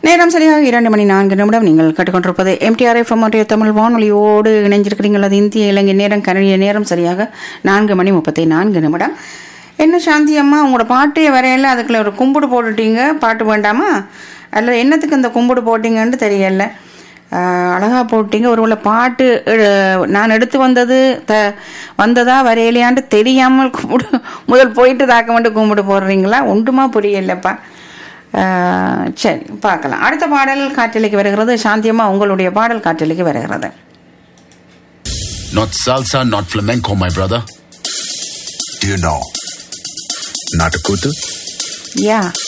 நேரம் சரியாக இரண்டு மணி நான்கு நிமிடம் நீங்கள் கேட்டுக்கொண்டிருப்பது எம்டிஆர் எஃப்எம் தமிழ் வானொலியோடு இணைஞ்சிருக்கிறீங்கள் அது இந்திய இலங்கை நேரம் கனடிய நேரம் சரியாக நான்கு மணி முப்பத்தி நான்கு நிமிடம் என்ன சாந்தி அம்மா உங்களோட பாட்டே வரையில அதுக்குள்ள ஒரு கும்பிடு போட்டுட்டீங்க பாட்டு வேண்டாமா அல்லது என்னத்துக்கு இந்த கும்பிடு போட்டீங்கன்னு தெரியல ஆஹ், அழகா போட்டீங்க ஒருவேளை பாட்டு அஹ், நான் எடுத்து வந்தது த வந்ததா வரையிலையான்ட்டு தெரியாமல் கும்பிடு முதல் போயிட்டு தாக்க மட்டும் கும்பிடு போடுறீங்களா ஒன்றுமா புரியலப்பா ஆஹ், சரி பார்க்கலாம் அடுத்த பாடல் காற்றலைக்கு வருகிறது சாந்தியம்மா உங்களுடைய பாடல் காற்றலைக்கு வருகிறது Not salsa, not flamenco, my brother. Do you know? Natakutu? Yeah